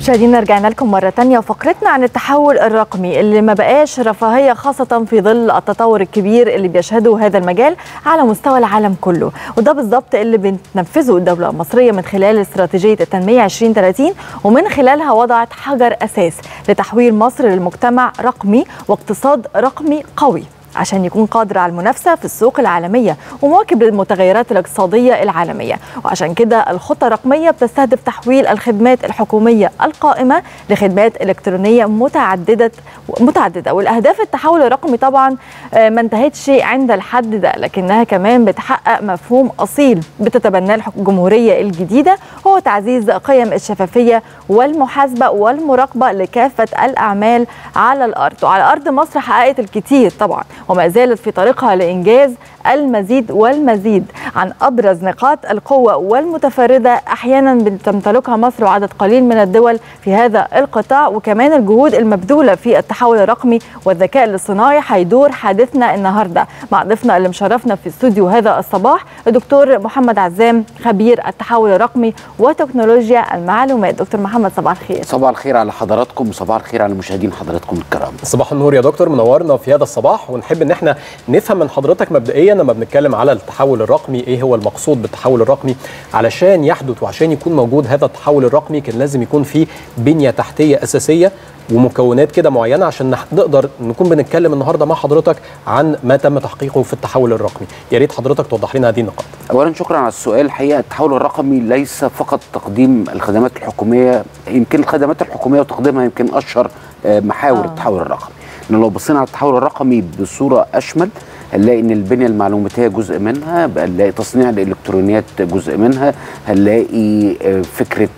مشاهدينا رجعنا لكم مرة تانية وفقرتنا عن التحول الرقمي اللي ما بقاش رفاهية خاصة في ظل التطور الكبير اللي بيشهده هذا المجال على مستوى العالم كله وده بالضبط اللي بتنفذه الدولة المصرية من خلال استراتيجية التنمية 2030 ومن خلالها وضعت حجر أساس لتحويل مصر للمجتمع رقمي واقتصاد رقمي قوي عشان يكون قادر على المنافسه في السوق العالميه ومواكب للمتغيرات الاقتصاديه العالميه وعشان كده الخطه الرقميه بتستهدف تحويل الخدمات الحكوميه القائمه لخدمات الكترونيه متعدده متعدده والاهداف التحول الرقمي طبعا ما انتهتش عند الحد ده لكنها كمان بتحقق مفهوم اصيل بتتبناه الجمهوريه الجديده هو تعزيز قيم الشفافيه والمحاسبه والمراقبه لكافه الاعمال على الارض وعلى ارض مصر حققت الكثير طبعا وما زالت في طريقها لإنجاز المزيد والمزيد عن أبرز نقاط القوة والمتفردة أحيانا بتمتلكها مصر وعدد قليل من الدول في هذا القطاع وكمان الجهود المبذولة في التحول الرقمي والذكاء الاصطناعي هيدور حديثنا النهاردة مع ضيفنا اللي مشرفنا في استوديو هذا الصباح الدكتور محمد عزام خبير التحول الرقمي وتكنولوجيا المعلومات دكتور محمد صباح الخير صباح الخير على حضراتكم وصباح الخير على مشاهدين حضراتكم الكرام صباح النور يا دكتور منورنا في هذا الصباح ونحب ان احنا نفهم من حضرتك مبدئيا لما بنتكلم على التحول الرقمي ايه هو المقصود بالتحول الرقمي علشان يحدث وعشان يكون موجود هذا التحول الرقمي كان لازم يكون في بنيه تحتيه اساسيه ومكونات كده معينه عشان نقدر نكون بنتكلم النهارده مع حضرتك عن ما تم تحقيقه في التحول الرقمي يا ريت حضرتك توضح لنا هذه النقاط اولا شكرا على السؤال الحقيقه التحول الرقمي ليس فقط تقديم الخدمات الحكوميه يمكن الخدمات الحكوميه وتقديمها يمكن اشهر محاور آه. التحول الرقمي ان لو بصينا على التحول الرقمي بصوره اشمل هنلاقي ان البنيه المعلوماتيه جزء منها هنلاقي تصنيع الالكترونيات جزء منها هنلاقي فكره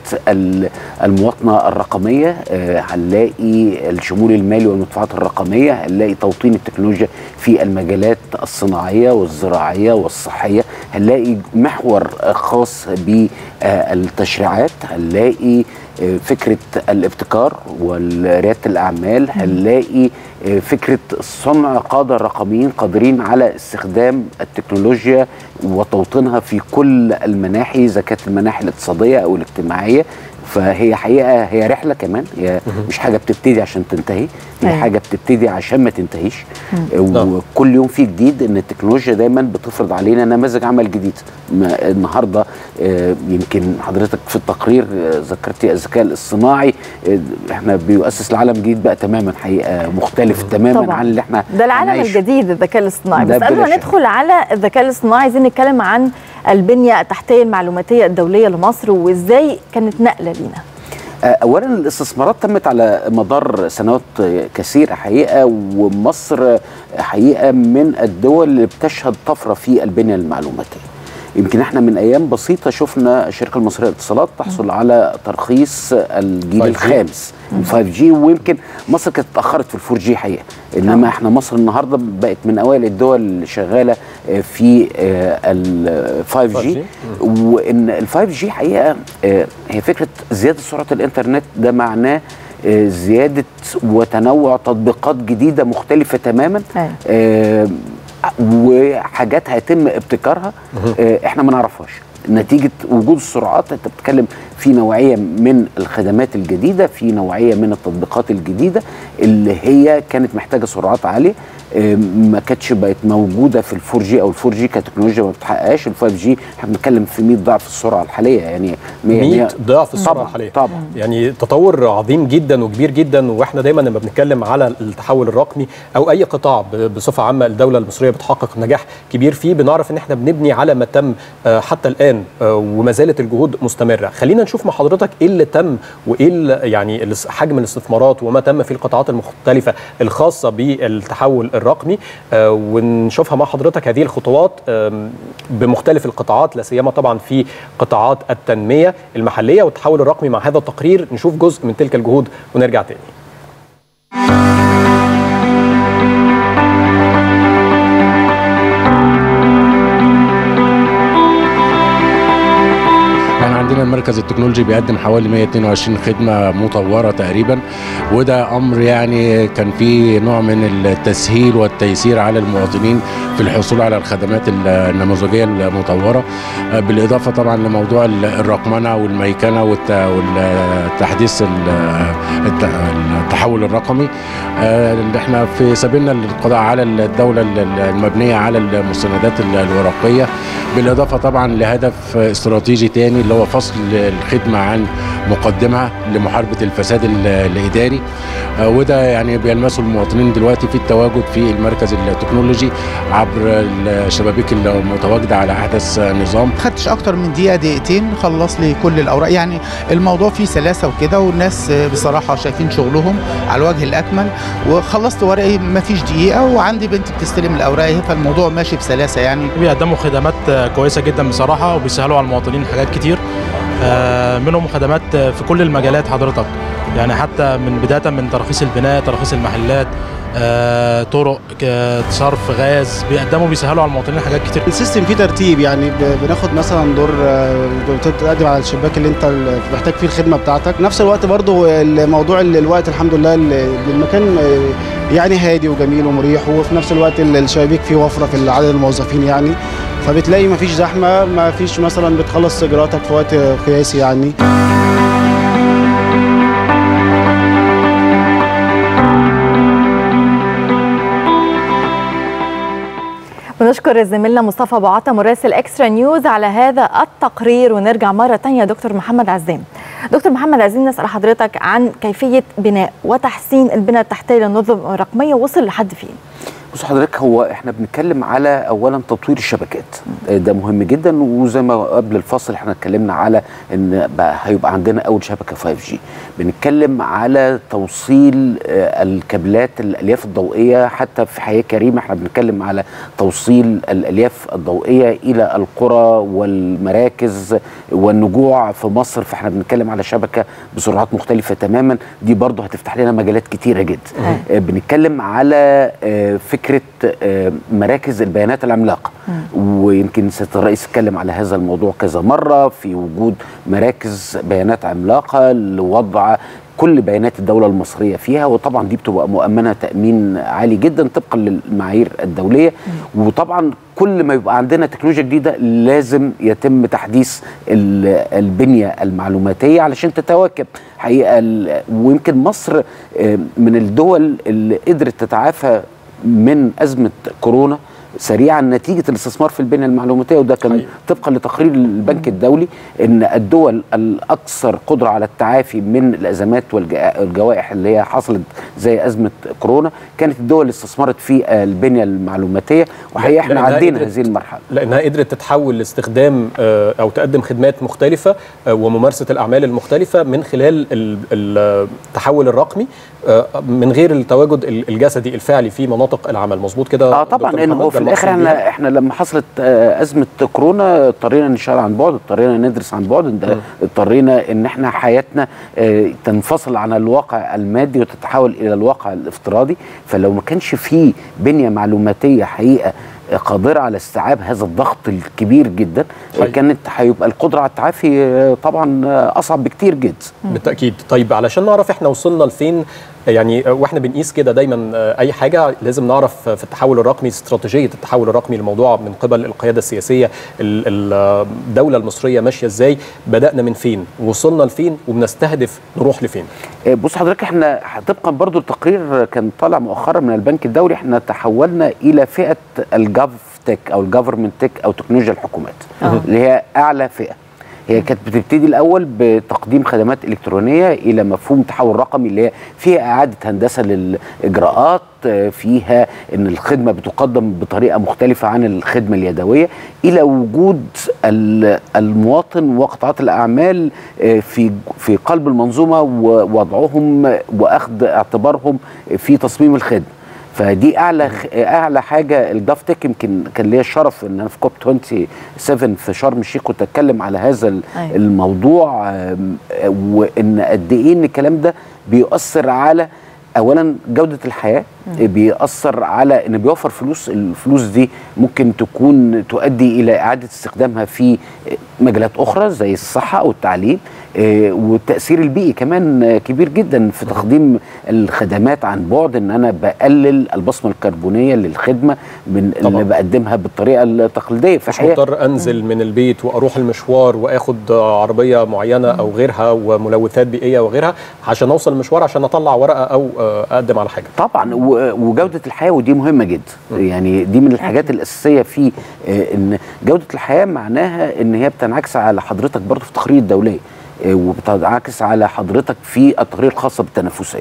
المواطنه الرقميه هنلاقي الشمول المالي والمدفوعات الرقميه هنلاقي توطين التكنولوجيا في المجالات الصناعيه والزراعيه والصحيه هنلاقي محور خاص بالتشريعات هنلاقي فكره الابتكار ورياده الاعمال هنلاقي فكره صنع قاده رقميين قادرين على استخدام التكنولوجيا وتوطينها في كل المناحي اذا كانت المناحي الاقتصاديه او الاجتماعيه فهي حقيقه هي رحله كمان هي مش حاجه بتبتدي عشان تنتهي هي حاجه بتبتدي عشان ما تنتهيش وكل يوم في جديد ان التكنولوجيا دايما بتفرض علينا نماذج عمل جديد النهارده يمكن حضرتك في التقرير ذكرتي الذكاء الاصطناعي احنا بيؤسس لعالم جديد بقى تماما حقيقه مختلف تماما طبعا. عن اللي احنا ده العالم الجديد الذكاء الاصطناعي بس قبل ما ندخل على الذكاء الاصطناعي عايزين نتكلم عن البنيه التحتيه المعلوماتيه الدوليه لمصر وازاي كانت نقله لينا اولا الاستثمارات تمت على مدار سنوات كثيره حقيقه ومصر حقيقه من الدول اللي بتشهد طفره في البنيه المعلوماتيه يمكن احنا من ايام بسيطه شفنا الشركه المصريه للاتصالات تحصل على ترخيص الجيل الخامس 5 جي ويمكن مصر كانت اتاخرت في الفور جي حقيقه انما احنا مصر النهارده بقت من اوائل الدول اللي شغاله في ال 5 جي وان ال 5 جي حقيقه هي فكره زياده سرعه الانترنت ده معناه زياده وتنوع تطبيقات جديده مختلفه تماما آه وحاجات هيتم ابتكارها آه احنا ما نعرفهاش نتيجه وجود السرعات انت بتتكلم في نوعيه من الخدمات الجديده في نوعيه من التطبيقات الجديده اللي هي كانت محتاجه سرعات عاليه ما كانتش بقت موجوده في الفور جي او الفور جي كتكنولوجيا ما بتحققهاش الفايف جي احنا بنتكلم في 100 ضعف السرعه الحاليه يعني 100 ضعف السرعه طبعًا الحاليه طبعا يعني تطور عظيم جدا وكبير جدا واحنا دايما لما بنتكلم على التحول الرقمي او اي قطاع بصفه عامه الدوله المصريه بتحقق نجاح كبير فيه بنعرف ان احنا بنبني على ما تم حتى الان وما زالت الجهود مستمره خلينا نشوف مع حضرتك ايه اللي تم وايه يعني حجم الاستثمارات وما تم في القطاعات المختلفه الخاصه بالتحول الرقمي آه ونشوفها مع حضرتك هذه الخطوات آه بمختلف القطاعات لا سيما طبعا في قطاعات التنميه المحليه والتحول الرقمي مع هذا التقرير نشوف جزء من تلك الجهود ونرجع تاني عندنا المركز التكنولوجي بيقدم حوالي 122 خدمه مطوره تقريبا وده امر يعني كان فيه نوع من التسهيل والتيسير على المواطنين في الحصول على الخدمات النموذجيه المطوره بالاضافه طبعا لموضوع الرقمنه والميكنه والتحديث التحول الرقمي اللي احنا في سبيلنا للقضاء على الدوله المبنيه على المستندات الورقيه بالاضافه طبعا لهدف استراتيجي تاني اللي هو فصل الخدمه عن مقدمها لمحاربه الفساد الاداري وده يعني بيلمسه المواطنين دلوقتي في التواجد في المركز التكنولوجي عبر الشبابيك المتواجده على احدث نظام خدتش اكتر من دقيقه دقيقتين خلص لي كل الاوراق يعني الموضوع فيه سلاسه وكده والناس بصراحه شايفين شغلهم على الوجه الاكمل وخلصت ورقي ما فيش دقيقه وعندي بنتي بتستلم الاوراق اهي فالموضوع ماشي بسلاسه يعني بيقدموا خدمات كويسه جدا بصراحه وبيسهلوا على المواطنين حاجات كتير منهم خدمات في كل المجالات حضرتك يعني حتى من بدايه من تراخيص البناء تراخيص المحلات آه، طرق صرف غاز بيقدموا بيسهلوا على المواطنين حاجات كتير السيستم فيه ترتيب يعني بناخد مثلا دور بتقدم على الشباك اللي انت محتاج فيه الخدمه بتاعتك نفس الوقت برضو الموضوع الوقت الحمد لله المكان يعني هادي وجميل ومريح وفي نفس الوقت الشبابيك فيه وفره في عدد الموظفين يعني فبتلاقي مفيش زحمه مفيش مثلا بتخلص اجراءاتك في وقت قياسي يعني بنشكر زميلنا مصطفى ابو عطا مراسل اكسترا نيوز على هذا التقرير ونرجع مره ثانيه دكتور محمد عزام دكتور محمد عايزين نسال حضرتك عن كيفيه بناء وتحسين البنى التحتيه للنظم الرقميه وصل لحد فين بص حضرتك هو احنا بنتكلم على اولا تطوير الشبكات ده مهم جدا وزي ما قبل الفصل احنا اتكلمنا على ان بقى هيبقى عندنا اول شبكه 5G بنتكلم على توصيل الكابلات الالياف الضوئيه حتى في حياه كريمه احنا بنتكلم على توصيل الالياف الضوئيه الى القرى والمراكز والنجوع في مصر فاحنا بنتكلم على شبكه بسرعات مختلفه تماما دي برضه هتفتح لنا مجالات كتيره جدا بنتكلم على فكره مراكز البيانات العملاقه ويمكن سياده الرئيس اتكلم على هذا الموضوع كذا مره في وجود مراكز بيانات عملاقه لوضع كل بيانات الدولة المصرية فيها وطبعا دي بتبقى مؤمنة تأمين عالي جدا طبقا للمعايير الدولية وطبعا كل ما يبقى عندنا تكنولوجيا جديدة لازم يتم تحديث البنية المعلوماتية علشان تتواكب حقيقة ويمكن مصر من الدول اللي قدرت تتعافى من أزمة كورونا سريعا نتيجه الاستثمار في البنيه المعلوماتيه وده كان حقيقة. طبقا لتقرير البنك الدولي ان الدول الاكثر قدره على التعافي من الازمات والجوائح اللي هي حصلت زي ازمه كورونا كانت الدول اللي استثمرت في البنيه المعلوماتيه وحقيقه احنا عدينا هذه المرحله لانها قدرت تتحول لاستخدام او تقدم خدمات مختلفه وممارسه الاعمال المختلفه من خلال التحول الرقمي من غير التواجد الجسدي الفعلي في مناطق العمل مظبوط كده اه طبعا لان هو في الاخر احنا احنا لما حصلت ازمه كورونا اضطرينا نشتغل عن بعد اضطرينا ندرس عن بعد اضطرينا ان احنا حياتنا تنفصل عن الواقع المادي وتتحول الى الواقع الافتراضي فلو ما كانش في بنيه معلوماتيه حقيقه قادره على استيعاب هذا الضغط الكبير جدا طيب. كانت هيبقى القدره على التعافي طبعا اصعب بكتير جدا بالتاكيد طيب علشان نعرف احنا وصلنا لفين يعني واحنا بنقيس كده دايما اي حاجه لازم نعرف في التحول الرقمي استراتيجيه التحول الرقمي للموضوع من قبل القياده السياسيه الدوله المصريه ماشيه ازاي بدانا من فين وصلنا لفين وبنستهدف نروح لفين بص حضرتك احنا طبقا برضو التقرير كان طالع مؤخرا من البنك الدولي احنا تحولنا الى فئه الجاف تك او الجفرمنت تك او تكنولوجيا الحكومات أوه. اللي هي اعلى فئه هي كانت بتبتدي الاول بتقديم خدمات الكترونيه الى مفهوم تحول رقمي اللي هي فيها اعاده هندسه للاجراءات فيها ان الخدمه بتقدم بطريقه مختلفه عن الخدمه اليدويه الى وجود المواطن وقطاعات الاعمال في في قلب المنظومه ووضعهم واخذ اعتبارهم في تصميم الخدمه فدي اعلى اعلى حاجه الجاف تك يمكن كان ليا الشرف ان انا في كوب 27 في شرم الشيخ كنت اتكلم على هذا أيوة. الموضوع وان قد ايه ان الكلام ده بيؤثر على اولا جوده الحياه بيأثر على ان بيوفر فلوس الفلوس دي ممكن تكون تؤدي الى اعاده استخدامها في مجالات اخرى زي الصحه او التعليم آه، والتاثير البيئي كمان آه، كبير جدا في تقديم الخدمات عن بعد ان انا بقلل البصمه الكربونيه للخدمه من طبعاً. اللي بقدمها بالطريقه التقليديه في مش الحقيقة مضطر انزل من البيت واروح المشوار واخد عربيه معينه او غيرها وملوثات بيئيه وغيرها عشان اوصل المشوار عشان اطلع ورقه او آه، اقدم على حاجه طبعا و- وجوده الحياه ودي مهمه جدا يعني دي من الحاجات الاساسيه في آه، ان جوده الحياه معناها ان هي بتنعكس على حضرتك برضه في التقارير الدوليه آه، وبتنعكس على حضرتك في التقارير الخاصه بالتنافسيه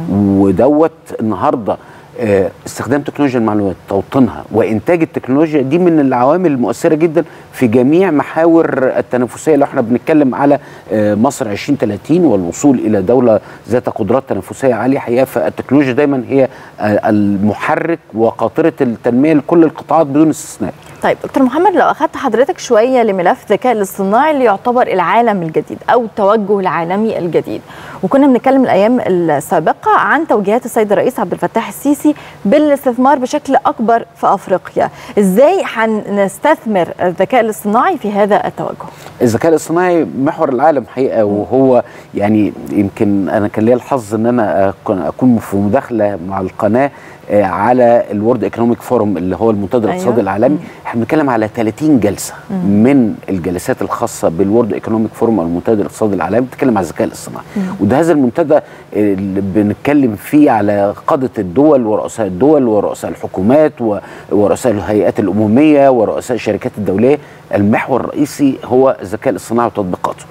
ودوت النهارده آه، استخدام تكنولوجيا المعلومات توطينها وانتاج التكنولوجيا دي من العوامل المؤثره جدا في جميع محاور التنافسيه لو احنا بنتكلم على آه، مصر 2030 والوصول الى دوله ذات قدرات تنافسيه عاليه حقيقه فالتكنولوجيا دايما هي آه، المحرك وقاطره التنميه لكل القطاعات بدون استثناء طيب دكتور محمد لو اخذت حضرتك شويه لملف الذكاء الاصطناعي اللي يعتبر العالم الجديد او التوجه العالمي الجديد وكنا بنتكلم الايام السابقه عن توجيهات السيد الرئيس عبد الفتاح السيسي بالاستثمار بشكل اكبر في افريقيا ازاي هنستثمر الذكاء الاصطناعي في هذا التوجه الذكاء الاصطناعي محور العالم حقيقه وهو يعني يمكن انا كان ليا الحظ ان انا أكون- اكون في مداخله مع القناه آه، على الورد ايكونوميك فورم اللي هو المنتدى أيوة. الاقتصادي العالمي احنا بنتكلم على 30 جلسه من الجلسات الخاصه بالورد ايكونوميك فورم او المنتدى الاقتصادي العالمي بتتكلم على الذكاء الاصطناعي وده هذا المنتدى اللي بنتكلم فيه على قاده الدول ورؤساء الدول ورؤساء الحكومات و- ورؤساء الهيئات الامميه ورؤساء الشركات الدوليه المحور الرئيسي هو الذكاء الاصطناعي وتطبيقاته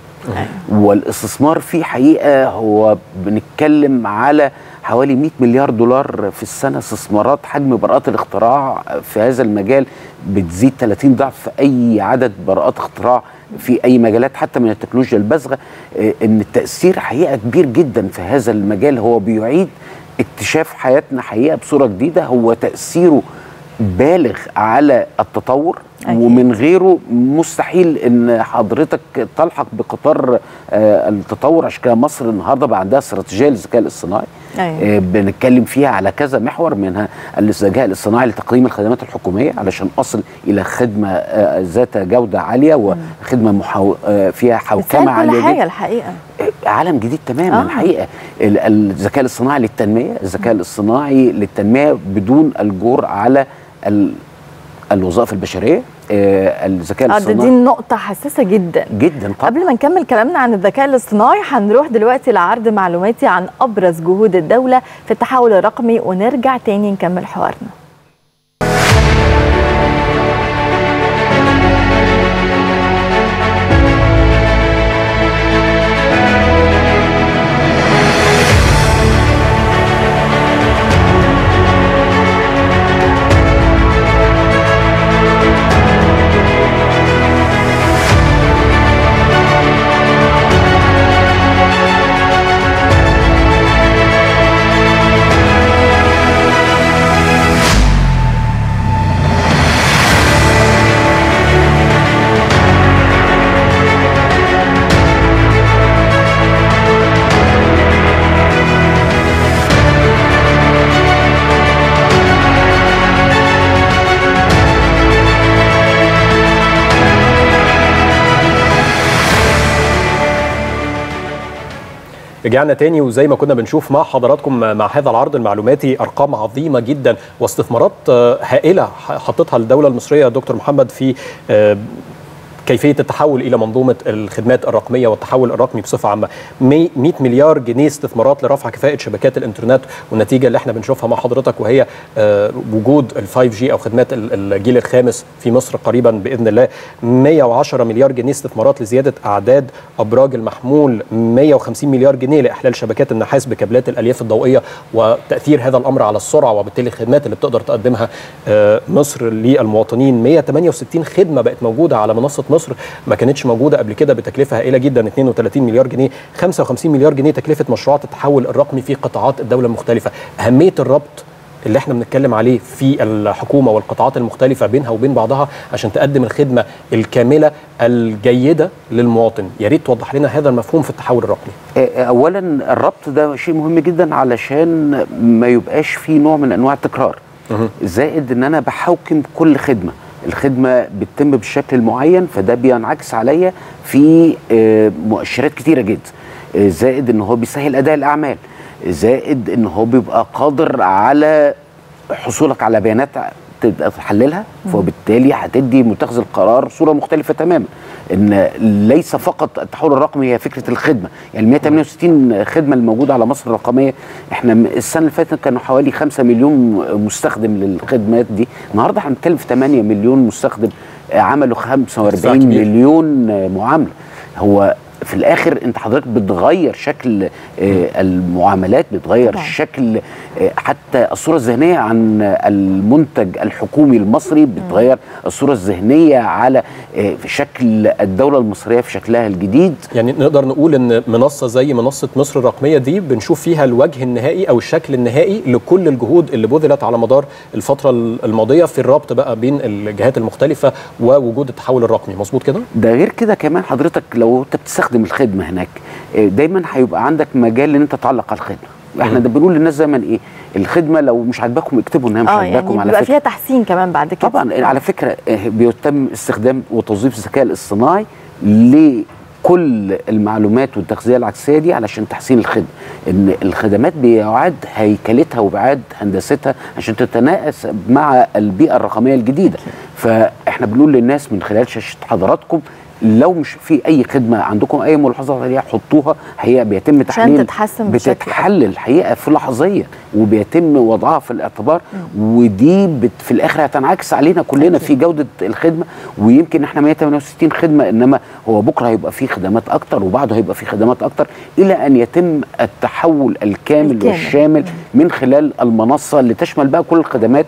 والاستثمار فيه حقيقه هو بنتكلم على حوالي 100 مليار دولار في السنه استثمارات حجم براءات الاختراع في هذا المجال بتزيد 30 ضعف في اي عدد براءات اختراع في اي مجالات حتى من التكنولوجيا البازغه آه، ان التاثير حقيقه كبير جدا في هذا المجال هو بيعيد اكتشاف حياتنا حقيقه بصوره جديده هو تاثيره بالغ على التطور أكيد. ومن غيره مستحيل ان حضرتك تلحق بقطار آه، التطور عشان كده مصر النهارده بقى عندها استراتيجيه للذكاء الاصطناعي أيوة. آه، بنتكلم فيها على كذا محور منها الذكاء الاصطناعي لتقديم الخدمات الحكوميه علشان اصل الى خدمه آه، ذات جوده عاليه وخدمه محاو... آه، فيها حوكمه بتسهل عاليه كل جدا حاجه الحقيقه عالم جديد تماما آه. آه. الحقيقه ال- الذكاء الاصطناعي للتنميه الذكاء الاصطناعي للتنميه بدون الجور على ال- الوظائف البشريه آه الذكاء اه ده دي الاصطناعي نقطه حساسه جدا جدا طبعا قبل ما نكمل كلامنا عن الذكاء الاصطناعي هنروح دلوقتي لعرض معلوماتي عن ابرز جهود الدوله في التحول الرقمي ونرجع تاني نكمل حوارنا رجعنا تاني وزي ما كنا بنشوف مع حضراتكم مع هذا العرض المعلوماتي ارقام عظيمه جدا واستثمارات آه، هائله حطتها الدوله المصريه دكتور محمد في آه، كيفيه التحول الى منظومه الخدمات الرقميه والتحول الرقمي بصفه عامه 100 مليار جنيه استثمارات لرفع كفاءه شبكات الانترنت والنتيجه اللي احنا بنشوفها مع حضرتك وهي آه، وجود ال 5 جي او خدمات ال- الجيل الخامس في مصر قريبا باذن الله 110 مليار جنيه استثمارات لزياده اعداد ابراج المحمول 150 مليار جنيه لاحلال شبكات النحاس بكابلات الالياف الضوئيه وتاثير هذا الامر على السرعه وبالتالي الخدمات اللي بتقدر تقدمها آه، مصر للمواطنين 168 خدمه بقت موجوده على منصه مصر ما كانتش موجوده قبل كده بتكلفه هائله جدا 32 مليار جنيه 55 مليار جنيه تكلفه مشروعات التحول الرقمي في قطاعات الدوله المختلفه اهميه الربط اللي احنا بنتكلم عليه في الحكومه والقطاعات المختلفه بينها وبين بعضها عشان تقدم الخدمه الكامله الجيده للمواطن يا ريت توضح لنا هذا المفهوم في التحول الرقمي آه، اولا الربط ده شيء مهم جدا علشان ما يبقاش فيه نوع من انواع التكرار زائد ان انا بحوكم كل خدمه الخدمه بتتم بالشكل المعين فده بينعكس عليا في آه، مؤشرات كتيره جدا آه، زائد ان هو بيسهل اداء الاعمال زائد ان هو بيبقى قادر على حصولك على بيانات تبقى تحللها فبالتالي هتدي متخذ القرار صوره مختلفه تماما ان ليس فقط التحول الرقمي هي فكره الخدمه يعني ال 168 خدمه الموجوده على مصر الرقميه احنا م- السنه اللي فاتت كانوا حوالي 5 مليون مستخدم للخدمات دي النهارده احنا بنتكلم في 8 مليون مستخدم آه، عملوا 45 كبير. مليون آه، معامله هو في الاخر انت حضرتك بتغير شكل آه، المعاملات بتغير طبعاً. شكل آه، حتى الصوره الذهنيه عن المنتج الحكومي المصري بتغير الصوره الذهنيه على آه، في شكل الدوله المصريه في شكلها الجديد يعني نقدر نقول ان منصه زي منصه مصر الرقميه دي بنشوف فيها الوجه النهائي او الشكل النهائي لكل الجهود اللي بذلت على مدار الفتره الماضيه في الربط بقى بين الجهات المختلفه ووجود التحول الرقمي مظبوط كده ده غير كده كمان حضرتك لو انت بتستخدم الخدمه هناك آه، دايما هيبقى عندك مجال ان انت تعلق على الخدمه احنا ده بنقول للناس دايما ايه الخدمه لو مش عاجباكم اكتبوا انها مش اه عاجباكم يعني على بيبقى فكره فيها تحسين كمان بعد كده طبعا على فكره آه، بيتم استخدام وتوظيف الذكاء الاصطناعي لكل المعلومات والتغذيه العكسيه دي علشان تحسين الخدمه ان الخدمات بيعاد هيكلتها وبيعاد هندستها عشان تتناسب مع البيئه الرقميه الجديده فاحنا بنقول للناس من خلال شاشه حضراتكم لو مش في اي خدمه عندكم اي ملاحظات عليها حطوها هي بيتم تحليل تتحسن بشكل بتتحلل الحقيقه في لحظيه وبيتم وضعها في الاعتبار ودي بت في الاخر هتنعكس علينا كلنا في جوده الخدمه ويمكن احنا 168 خدمه انما هو بكره هيبقى في خدمات اكتر وبعده هيبقى في خدمات اكتر الى ان يتم التحول الكامل, الكامل. والشامل من خلال المنصه اللي تشمل بقى كل الخدمات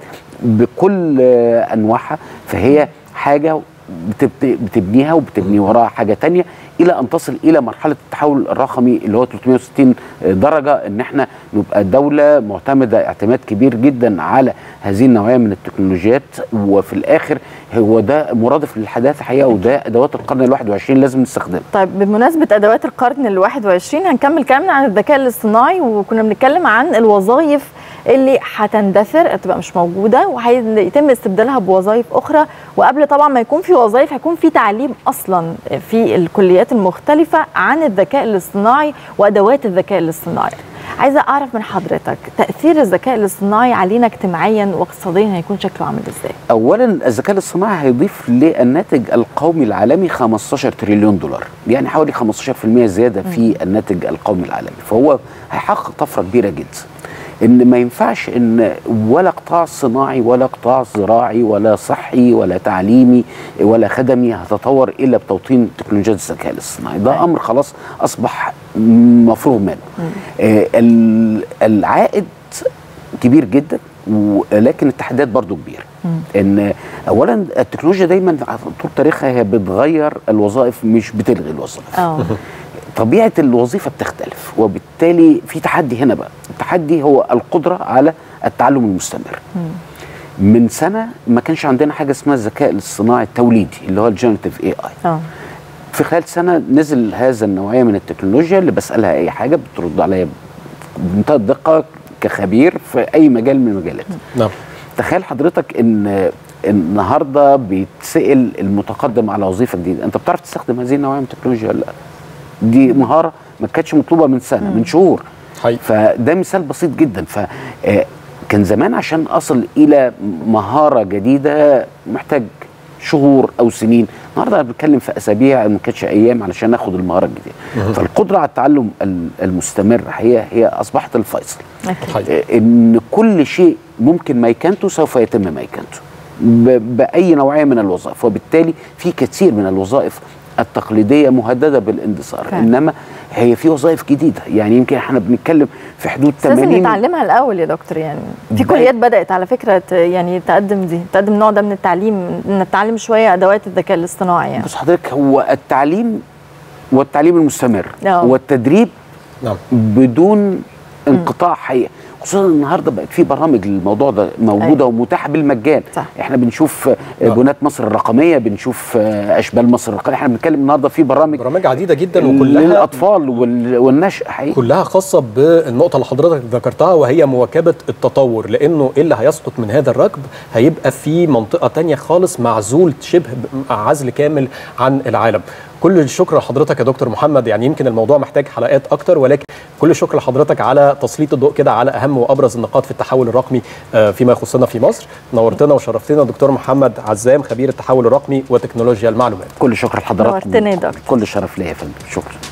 بكل آه، انواعها فهي حاجه بتبت- بتبنيها وبتبني وراها حاجه تانية الى ان تصل الى مرحله التحول الرقمي اللي هو 360 درجه ان احنا نبقى دوله معتمده اعتماد كبير جدا على هذه النوعيه من التكنولوجيات وفي الاخر هو ده مرادف للحداثه حقيقه وده ادوات القرن ال 21 لازم نستخدمها طيب بمناسبة أدوات القرن ال 21 هنكمل كلامنا عن الذكاء الاصطناعي وكنا بنتكلم عن الوظائف اللي هتندثر تبقى مش موجودة وهيتم استبدالها بوظائف أخرى وقبل طبعا ما يكون في وظائف هيكون في تعليم أصلا في الكليات المختلفة عن الذكاء الاصطناعي وأدوات الذكاء الاصطناعي عايزة أعرف من حضرتك تأثير الذكاء الاصطناعي علينا اجتماعيا واقتصاديا هيكون شكله عامل ازاي؟ اولا الذكاء الاصطناعي هيضيف للناتج القومي العالمي 15 تريليون دولار يعني حوالي 15% زياده في الناتج القومي العالمي فهو هيحقق طفره كبيره جدا ان ما ينفعش ان ولا قطاع صناعي ولا قطاع زراعي ولا صحي ولا تعليمي ولا خدمي هتطور الا بتوطين تكنولوجيات الذكاء الاصطناعي ده امر خلاص اصبح مفروغ منه آه ال- العائد كبير جدا ولكن التحديات برضو كبيره ان اولا التكنولوجيا دايما طول تاريخها هي بتغير الوظائف مش بتلغي الوظائف اه طبيعه الوظيفه بتختلف وبالتالي في تحدي هنا بقى التحدي هو القدره على التعلم المستمر من سنه ما كانش عندنا حاجه اسمها الذكاء الاصطناعي التوليدي اللي هو الجينيريتيف اي اي اه في خلال سنه نزل هذا النوعيه من التكنولوجيا اللي بسالها اي حاجه بترد عليا بمنتهى الدقه كخبير في اي مجال من المجالات نعم تخيل حضرتك ان النهارده بيتسال المتقدم على وظيفه جديده انت بتعرف تستخدم هذه النوعيه من التكنولوجيا ولا لا دي مهاره ما كانتش مطلوبه من سنه من شهور حقيقي. فده مثال بسيط جدا ف آه، كان زمان عشان اصل الى مهاره جديده محتاج شهور او سنين النهارده أنا بنتكلم في اسابيع ما كانتش ايام علشان ناخد المهاره الجديده فالقدره على التعلم ال- المستمر هي هي اصبحت الفيصل أكيد. حقيقي. ان كل شيء ممكن ميكنته سوف يتم ميكنته ب- باي نوعيه من الوظائف وبالتالي في كثير من الوظائف التقليديه مهدده بالاندثار فعلا. انما هي في وظائف جديده يعني يمكن احنا بنتكلم في حدود بس لازم 80 نتعلمها الاول يا دكتور يعني في بقى- كليات بدات على فكره ت- يعني تقدم دي تقدم النوع ده من التعليم ان نتعلم شويه ادوات الذكاء الاصطناعي يعني بص حضرتك هو التعليم والتعليم المستمر آه. والتدريب نعم بدون انقطاع حقيقه خصوصا النهارده بقت في برامج للموضوع ده موجوده أيوة. ومتاحه بالمجان صح. احنا بنشوف آه، بنات مصر الرقميه بنشوف آه، اشبال مصر الرقميه احنا بنتكلم النهارده في برامج برامج عديده جدا وكلها للاطفال وال- والنشء حقيقي كلها خاصة بالنقطة اللي حضرتك ذكرتها وهي مواكبة التطور لأنه إيه اللي هيسقط من هذا الركب هيبقى في منطقة تانية خالص معزول شبه ب- عزل كامل عن العالم كل الشكر لحضرتك يا دكتور محمد يعني يمكن الموضوع محتاج حلقات أكتر ولكن كل الشكر لحضرتك على تسليط الضوء كده على أهم وأبرز النقاط في التحول الرقمي آه، فيما يخصنا في مصر نورتنا وشرفتنا دكتور محمد عزام خبير التحول الرقمي وتكنولوجيا المعلومات كل شكر لحضراتكم نورتنا يا دكتور. كل الشرف ليا يا فندم شكرا